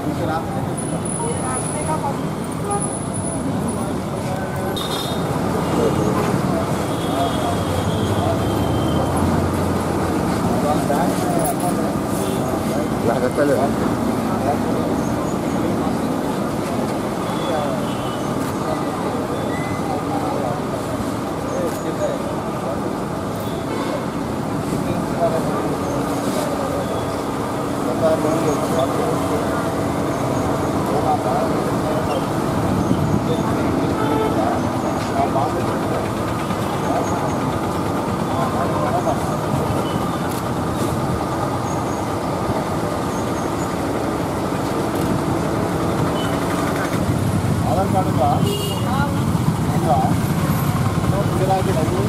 లాగక్కలేదు Aadhaar card ఉందా ఉందా గిరాకీ డబ్బు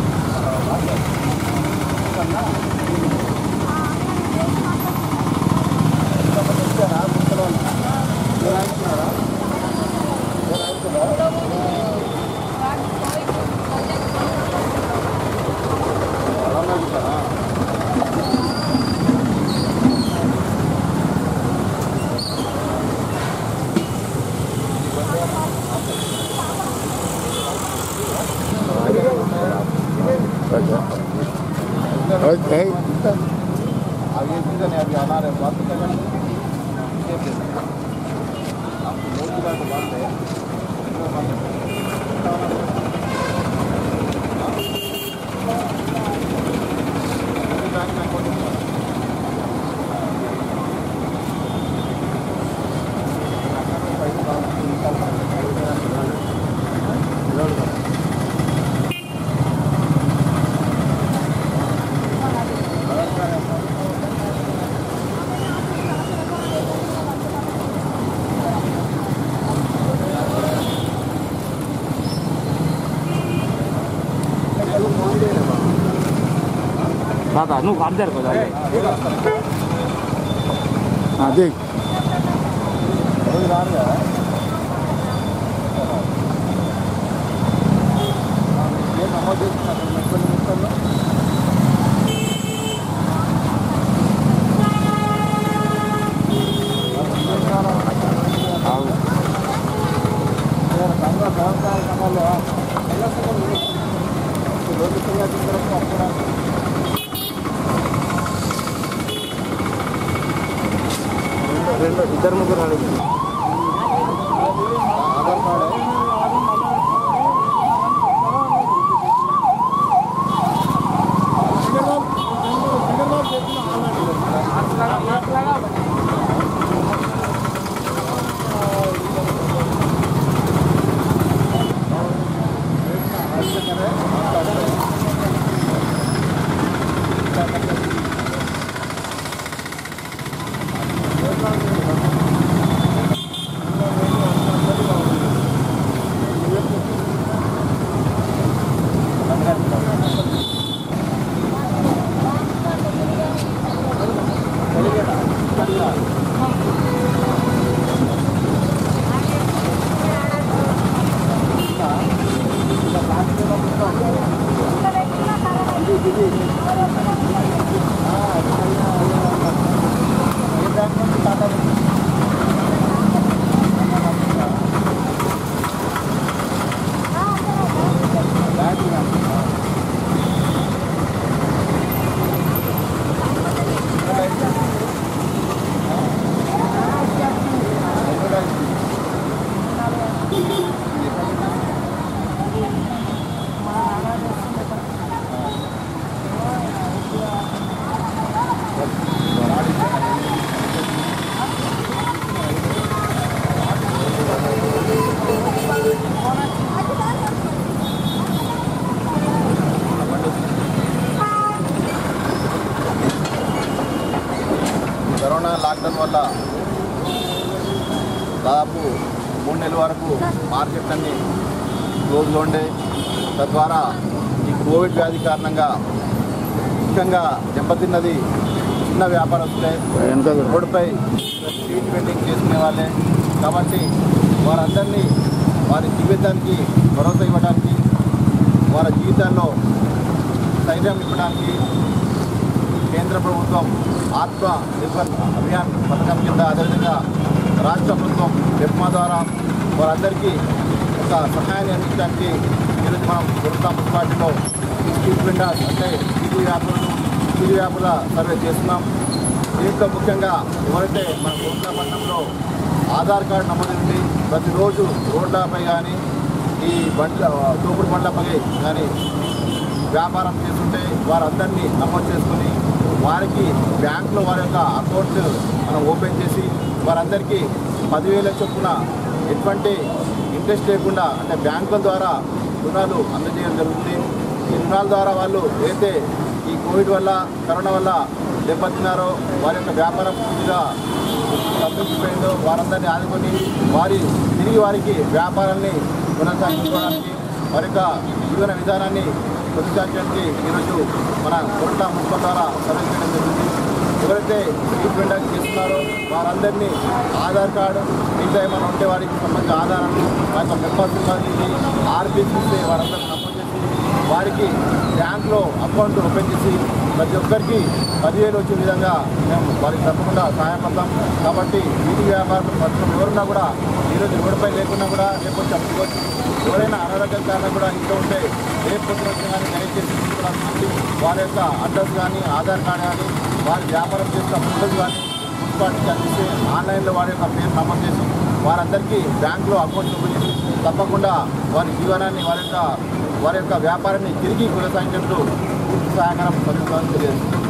ఓకే అవి వేసిందని అవి అనారే బాత్ కదండి మూడు దాకా బాగుంటాయి दादा నువ్వు కాదు కదా అదే రోజు రారు కదా ఏం నమోదు చేస్తున్నారు మున్సిపల్ నిమిషంలో సంఘ సహకార సంఘాల్లో రోజు ఫిర్యాదు అప్పుడు రెండు ఇద్దరు ముగ్గురు అడిగింది ఆధార్ కార్డు కరోనా లాక్డౌన్ వల్ల దాదాపు మూడు నెలల వరకు మార్కెట్లన్నీ క్లోజ్లో ఉండే తద్వారా ఈ కోవిడ్ వ్యాధి కారణంగా ముఖ్యంగా దెబ్బతిన్నది చిన్న వ్యాపారస్తులే రోడ్డుపై స్ట్రీట్ వెండింగ్ చేసుకునే వాళ్ళే కాబట్టి వారందరినీ వారి జీవితానికి భరోసా ఇవ్వడానికి వారి జీవితాల్లో ధైర్యం ఇవ్వడానికి కేంద్ర ప్రభుత్వం ఆత్మ నిర్భర్ అభియాన్ పథకం కింద అదేవిధంగా రాష్ట్ర ప్రభుత్వం డెప్మా ద్వారా వారందరికీ ఒక సహాయాన్ని అందించడానికి ఈరోజు మనం గురుతా మున్సిపాలిటీలో స్ట్రీట్ వెండర్స్ అంటే వీధి వ్యాపారులు వీధి వ్యాపారుల సర్వే చేస్తున్నాం దీంట్లో ముఖ్యంగా ఎవరైతే మన కోట్లపట్నంలో ఆధార్ కార్డు నమోదు ఉంది ప్రతిరోజు రోడ్లపై కానీ ఈ బండ్ల తోపుడు బండ్లపై కానీ వ్యాపారం చేస్తుంటే వారందరినీ నమోదు చేసుకుని వారికి బ్యాంకులో వారి యొక్క అకౌంట్ మనం ఓపెన్ చేసి వారందరికీ పదివేల చొప్పున ఎటువంటి ఇంట్రెస్ట్ లేకుండా అంటే బ్యాంకుల ద్వారా రుణాలు అందజేయడం జరుగుతుంది ఈ రుణాల ద్వారా వాళ్ళు ఏదైతే ఈ కోవిడ్ వల్ల కరోనా వల్ల దెబ్బతిన్నారో వారి యొక్క వ్యాపారం పూర్తిగా తప్పించిపోయిందో వారందరినీ ఆదుకొని వారి తిరిగి వారికి వ్యాపారాన్ని కొనసాగించుకోవడానికి వారి యొక్క జీవన విధానాన్ని కొనసాగించడానికి ఈరోజు మన కొరట మున్సిపల్ ద్వారా సర్వే చేయడం జరిగింది ఎవరైతే స్ట్రీట్ వెండర్ చేస్తున్నారో వారందరినీ ఆధార్ కార్డు మిగతా ఏమైనా ఉంటే వారికి సంబంధించిన ఆధారాలు వారి యొక్క మెంబర్స్ సంబంధించి ఆర్బీసీ ఇస్తే వారందరూ నమోదు చేసి వారికి బ్యాంక్లో అకౌంట్ ఓపెన్ చేసి ప్రతి ఒక్కరికి పదివేలు వచ్చే విధంగా మేము వారికి తప్పకుండా సహాయపడతాం కాబట్టి వీధి వ్యాపారం పత్రం ఎవరున్నా కూడా ఈరోజు రోడ్డుపై లేకున్నా కూడా రేపు వచ్చి అమ్ముకోవచ్చు ఎవరైనా అనారోగ్యం కారణం కూడా ఇంట్లో ఉంటే రేపు పొద్దున వచ్చినా కానీ దయచేసి తీసుకురావాల్సింది వారి యొక్క అడ్రస్ కానీ ఆధార్ కార్డు కానీ వారి వ్యాపారం చేసిన ఫోటోస్ కానీ మున్సిపాలిటీకి అందిస్తే ఆన్లైన్లో వారి యొక్క పేరు నమోదు చేసి వారందరికీ బ్యాంకులో అకౌంట్ ఓపెన్ చేసి తప్పకుండా వారి జీవనాన్ని వారి యొక్క వారి యొక్క వ్యాపారాన్ని తిరిగి కొనసాగించేందుకు పూర్తి సహకారం పొందుతామని తెలియజేస్తుంది